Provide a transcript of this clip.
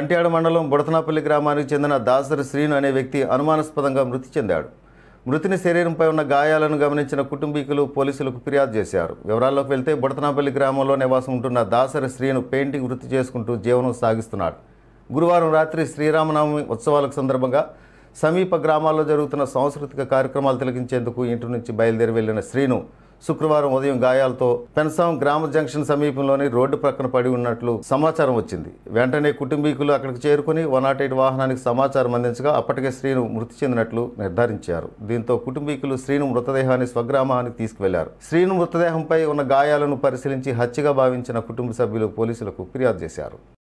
గంట్యాడ మండలం బుడతనాపల్లి గ్రామానికి చెందిన దాసరి శ్రీను అనే వ్యక్తి అనుమానాస్పదంగా మృతి చెందాడు మృతిని శరీరంపై ఉన్న గాయాలను గమనించిన కుటుంబీకులు పోలీసులకు ఫిర్యాదు చేశారు వివరాల్లోకి వెళ్తే బుడతనాపల్లి గ్రామంలో నివాసం ఉంటున్న దాసరి శ్రీను పెయింటింగ్ వృత్తి చేసుకుంటూ జీవనం సాగిస్తున్నాడు గురువారం రాత్రి శ్రీరామనవమి ఉత్సవాలకు సందర్భంగా సమీప గ్రామాల్లో జరుగుతున్న సాంస్కృతిక కార్యక్రమాలు తిలకించేందుకు ఇంటి నుంచి బయలుదేరి వెళ్లిన శ్రీను శుక్రవారం ఉదయం గాయాలతో పెన్సాం గ్రామ జంక్షన్ సమీపంలోని రోడ్డు ప్రక్కన పడి ఉన్నట్లు సమాచారం వచ్చింది వెంటనే కుటుంబీకులు అక్కడికి చేరుకుని వన్ నాట్ ఎయిట్ వాహనానికి సమాచారం అందించగా అప్పటికే శ్రీను మృతి చెందినట్లు నిర్ధారించారు దీంతో కుటుంబీకులు శ్రీను మృతదేహాన్ని స్వగ్రామానికి తీసుకువెళ్లారు శ్రీను మృతదేహంపై ఉన్న గాయాలను పరిశీలించి హత్యగా భావించిన కుటుంబ సభ్యులు పోలీసులకు ఫిర్యాదు చేశారు